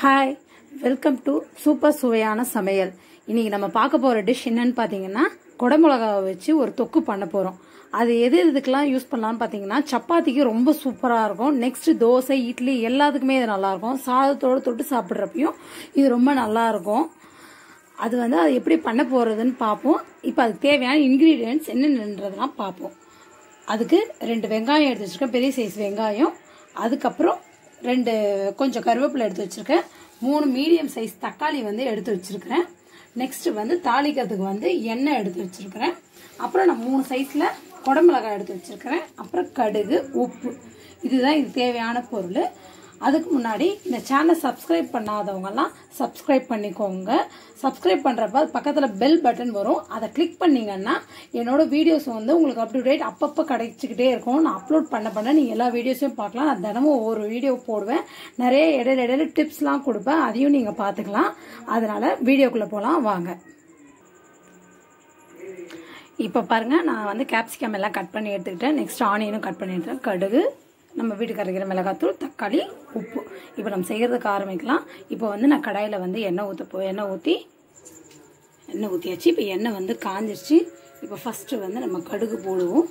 hi welcome to super சுவையான சமையல் இன்னைக்கு நம்ம பார்க்க போற டிஷ் என்னன்னு பார்த்தீங்கன்னா குடமிளகாவை வச்சு ஒரு தொக்கு பண்ண போறோம் அது எது எதுக்கெல்லாம் யூஸ் பண்ணலாம்னு பார்த்தீங்கன்னா சப்பாத்திக்கு ரொம்ப சூப்பராக இருக்கும் நெக்ஸ்ட் தோசை இட்லி எல்லாத்துக்குமே இது நல்லா இருக்கும் சாதத்தோடு தொட்டு சாப்பிட்றப்பையும் இது ரொம்ப நல்லா இருக்கும் அது வந்து அது எப்படி பண்ண போறதுன்னு பார்ப்போம் இப்போ அதுக்கு தேவையான இன்க்ரீடியன்ட்ஸ் என்னென்னன்றதெல்லாம் பார்ப்போம் அதுக்கு ரெண்டு வெங்காயம் எடுத்து வச்சிருக்கேன் பெரிய சைஸ் வெங்காயம் அதுக்கப்புறம் ரெண்டு கொஞ்சம் கருவேப்பிலை எடுத்து வச்சிருக்கேன் மூணு மீடியம் சைஸ் தக்காளி வந்து எடுத்து வச்சிருக்கிறேன் நெக்ஸ்ட் வந்து தாளிக்கிறதுக்கு வந்து எண்ணெய் எடுத்து வச்சிருக்கிறேன் அப்புறம் நான் மூணு சைஸ்ல குடமிளகாய் எடுத்து வச்சிருக்கிறேன் அப்புறம் கடுகு உப்பு இதுதான் இது தேவையான பொருள் அதுக்கு முன்னாடி இந்த சேனலை சப்ஸ்கிரைப் பண்ணாதவங்கலாம் சப்ஸ்கிரைப் பண்ணிக்கோங்க சப்ஸ்கிரைப் பண்ணுறப்ப பக்கத்தில் பெல் பட்டன் வரும் அதை கிளிக் பண்ணிங்கன்னா என்னோட வீடியோஸ் வந்து உங்களுக்கு அப் டு டேட் அப்பப்போ கிடைச்சிக்கிட்டே இருக்கும் நான் அப்லோட் பண்ண பண்ண நீங்கள் எல்லா வீடியோஸையும் பார்க்கலாம் நான் தினமும் ஒவ்வொரு வீடியோ போடுவேன் நிறைய இடையில இடையில டிப்ஸ்லாம் கொடுப்பேன் அதையும் நீங்கள் பார்த்துக்கலாம் அதனால வீடியோக்குள்ளே போகலாம் வாங்க இப்போ பாருங்க நான் வந்து கேப்சிகம் எல்லாம் கட் பண்ணி எடுத்துக்கிட்டேன் நெக்ஸ்ட் ஆனியனும் கட் பண்ணி எடுத்துட்டேன் கடுகு நம்ம வீட்டுக்கு அரைக்கிற மிளகாத்தூள் தக்காளி உப்பு இப்போ நம்ம செய்கிறதுக்கு ஆரம்பிக்கலாம் இப்போ வந்து நான் கடாயில் வந்து எண்ணெய் ஊற்ற போ எண்ணெய் ஊற்றி எண்ணெய் ஊற்றியாச்சு இப்போ எண்ணெய் வந்து காஞ்சிருச்சு இப்போ ஃபஸ்ட்டு வந்து நம்ம கடுகு போடுவோம்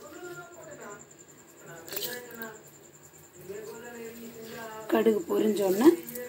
கடுகு பொரிஞ்சோடனே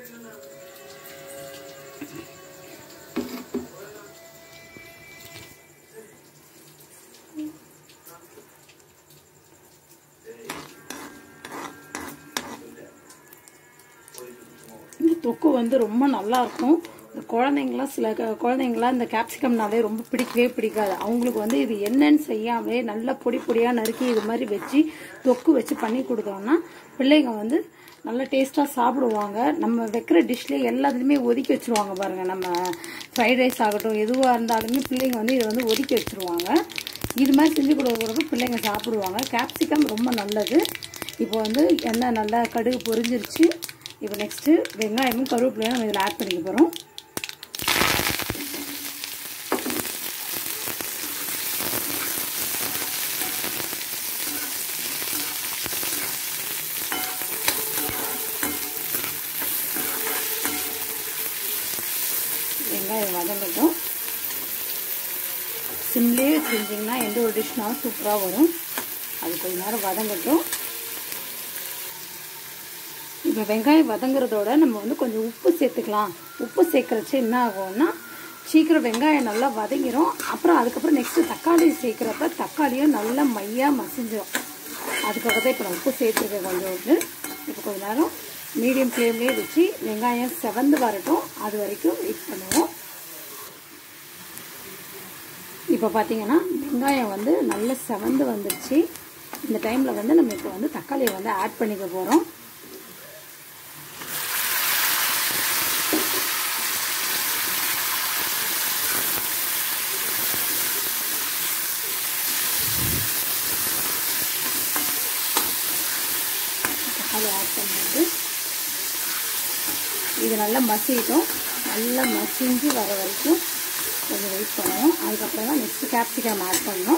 இந்த தொக்கு வந்து ரொம்ப நல்லா இருக்கும் இந்த குழந்தைங்களாம் சில க- குழந்தைங்களாம் இந்த கேப்சிகம்னாலே ரொம்ப பிடிக்கவே பிடிக்காது அவங்களுக்கு வந்து இது என்னன்னு செய்யாமலே நல்லா பொடி பொடியாக நறுக்கி இது மாதிரி வச்சு தொக்கு வச்சு பண்ணி கொடுத்தோம்னா பிள்ளைங்க வந்து நல்ல டேஸ்ட்டாக சாப்பிடுவாங்க நம்ம வைக்கிற டிஷ்லேயே எல்லாத்துலேயுமே ஒதுக்கி வச்சிருவாங்க பாருங்கள் நம்ம ஃப்ரைட் ரைஸ் ஆகட்டும் எதுவாக இருந்தாலுமே பிள்ளைங்க வந்து இதை வந்து ஒதுக்கி வச்சிருவாங்க இது மாதிரி செஞ்சு கொடுக்குறப்ப பிள்ளைங்க சாப்பிடுவாங்க கேப்சிகம் ரொம்ப நல்லது இப்போ வந்து எண்ணெய் நல்லா கடுகு பொரிஞ்சிருச்சு இப்போ நெக்ஸ்ட்டு வெங்காயமும் கருவேப்பிலையும் நம்ம இதில் ஆட் பண்ணிக்க போகிறோம் வெங்காயம் வதங்கட்டும் சிம்லேயே செஞ்சிங்கன்னா எந்த ஒரு டிஷ்னாலும் சூப்பராக வரும் அது கொஞ்ச நேரம் வதங்கட்டும் இப்போ வெங்காயம் வதங்குறதோட நம்ம வந்து கொஞ்சம் உப்பு சேர்த்துக்கலாம் உப்பு சேர்க்கறச்சு என்ன ஆகும்னா சீக்கிரம் வெங்காயம் நல்லா வதங்கிரும் அப்புறம் அதுக்கப்புறம் நெக்ஸ்ட்டு தக்காளி சேர்க்குறப்ப தக்காளியும் நல்லா மையாக மசிஞ்சிரும் அதுக்காக தான் இப்போ நான் உப்பு சேர்த்துருக்கேன் கொஞ்சோண்டு இப்போ கொஞ்ச நேரம் மீடியம் ஃப்ளேம்லேயே வச்சு வெங்காயம் செவந்து வரட்டும் அது வரைக்கும் வெயிட் பண்ணுவோம் இப்போ பார்த்தீங்கன்னா வெங்காயம் வந்து நல்லா செவந்து வந்துருச்சு இந்த டைமில் வந்து நம்ம இப்போ வந்து தக்காளியை வந்து ஆட் பண்ணிக்க போகிறோம் தக்காளி ஆட் பண்ணிட்டு இது நல்லா மசிட்டோம் நல்லா மசிஞ்சு வர வரைக்கும் கொஞ்சம் வெயிட் பண்ணுவோம் அதுக்கப்புறம் தான் நெக்ஸ்ட் கேப்சிகம் ஆட் பண்ணணும்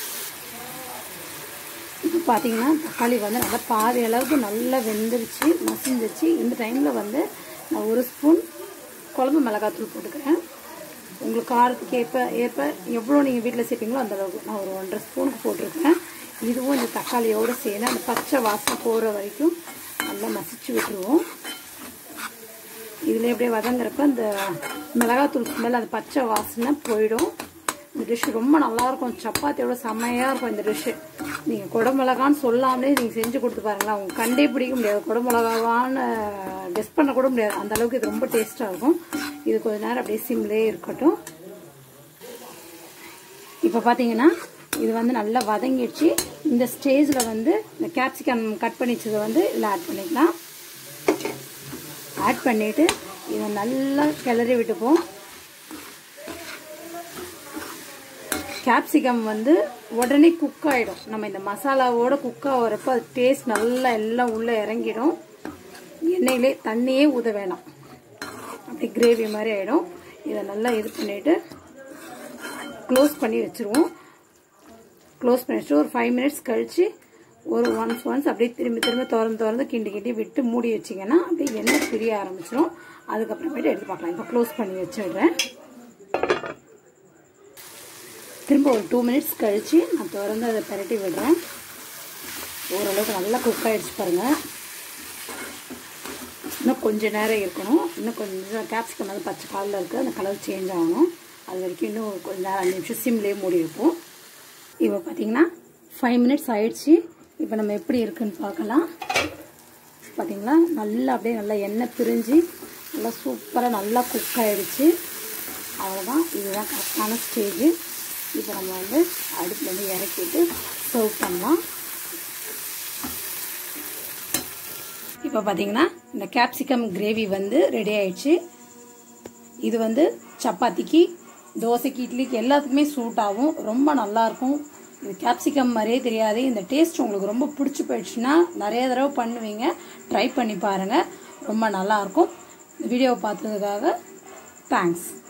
இப்போ பார்த்தீங்கன்னா தக்காளி வந்து நல்லா பாதி அளவுக்கு நல்லா வெந்துருச்சு மசிஞ்சிருச்சு இந்த டைமில் வந்து நான் ஒரு ஸ்பூன் குழம்பு மிளகாத்தூள் போட்டுக்கிறேன் உங்களுக்கு காரத்துக்கு ஏற்ப ஏற்ப எவ்வளோ நீங்கள் வீட்டில் சேர்ப்பீங்களோ அந்த அளவுக்கு நான் ஒரு ஒன்றரை ஸ்பூனுக்கு போட்டிருக்கேன் இதுவும் இந்த தக்காளியோடு சேர்ந்து அந்த பச்சை வாசனை போகிற வரைக்கும் நல்லா மசிச்சு விட்டுருவோம் இதில் எப்படியே வதங்குறப்ப அந்த மிளகாத்தூள் ஸ்மெல் அந்த பச்சை வாசனை போயிடும் இந்த டிஷ் ரொம்ப நல்லாயிருக்கும் சப்பாத்தியோட செம்மையாக இருக்கும் இந்த டிஷ்ஷு நீங்கள் குடமிளகான்னு சொல்லாமலே நீங்கள் செஞ்சு கொடுத்து பாருங்களேன் அவங்க கண்டே பிடிக்க முடியாது குடமிளகாவான்னு கெஸ் பண்ண கூட முடியாது அந்த அளவுக்கு இது ரொம்ப டேஸ்ட்டாக இருக்கும் இது கொஞ்ச நேரம் அப்படியே சிம்லே இருக்கட்டும் இப்போ பார்த்தீங்கன்னா இது வந்து நல்லா வதங்கிடுச்சு இந்த ஸ்டேஜில் வந்து இந்த கேப்சிகம் கட் பண்ணி வச்சதை வந்து இதில் ஆட் பண்ணிக்கலாம் ஆட் பண்ணிவிட்டு இதை நல்லா கிளறி விட்டுப்போம் கேப்சிகம் வந்து உடனே குக் ஆகிடும் நம்ம இந்த மசாலாவோட குக் ஆகிறப்ப அது டேஸ்ட் நல்லா எல்லாம் உள்ளே இறங்கிடும் எண்ணெயிலே தண்ணியே ஊத வேணாம் அப்படி கிரேவி மாதிரி ஆகிடும் இதை நல்லா இது பண்ணிவிட்டு க்ளோஸ் பண்ணி வச்சுருவோம் க்ளோஸ் பண்ணி வச்சுட்டு ஒரு ஃபைவ் மினிட்ஸ் கழித்து ஒரு ஒன்ஸ் ஒன்ஸ் அப்படியே திரும்பி திரும்ப திறந்து திறந்து கிண்டி கிண்டி விட்டு மூடி வச்சிங்கன்னா அப்படியே எண்ணெய் பிரிய ஆரம்பிச்சிடும் அதுக்கப்புறமேட்டு எடுத்து பார்க்கலாம் இப்போ க்ளோஸ் பண்ணி வச்சிடுறேன் திரும்ப ஒரு டூ மினிட்ஸ் கழித்து நான் திறந்து அதை பரட்டி விடுறேன் ஓரளவுக்கு நல்லா குக் ஆகிடுச்சு பாருங்கள் இன்னும் கொஞ்சம் நேரம் இருக்கணும் இன்னும் கொஞ்சம் கேப்சிகம் வந்து பச்சை கலரில் இருக்குது அந்த கலர் சேஞ்ச் ஆகணும் அது வரைக்கும் இன்னும் கொஞ்சம் நேரம் அஞ்சு நிமிஷம் சிம்லேயே மூடி வைப்போம் இப்போ பார்த்தீங்கன்னா ஃபைவ் மினிட்ஸ் ஆயிடுச்சு இப்போ நம்ம எப்படி இருக்குன்னு பார்க்கலாம் பார்த்தீங்களா நல்லா அப்படியே நல்லா எண்ணெய் பிரிஞ்சு நல்லா சூப்பராக நல்லா குக் ஆகிடுச்சு அவ்வளோதான் இதுதான் கரெக்டான ஸ்டேஜு இப்போ நம்ம வந்து அடுப்புலேருந்து இறக்கிட்டு சர்வ் பண்ணலாம் இப்போ பார்த்தீங்கன்னா இந்த கேப்சிகம் கிரேவி வந்து ரெடி ஆயிடுச்சு இது வந்து சப்பாத்திக்கு தோசைக்கு இட்லிக்கு எல்லாத்துக்குமே சூட் ஆகும் ரொம்ப நல்லாயிருக்கும் இது கேப்சிகம் மாதிரியே தெரியாது இந்த டேஸ்ட் உங்களுக்கு ரொம்ப பிடிச்சி போயிடுச்சுன்னா நிறைய தடவை பண்ணுவீங்க ட்ரை பண்ணி பாருங்கள் ரொம்ப நல்லாயிருக்கும் இந்த வீடியோவை பார்த்ததுக்காக தேங்க்ஸ்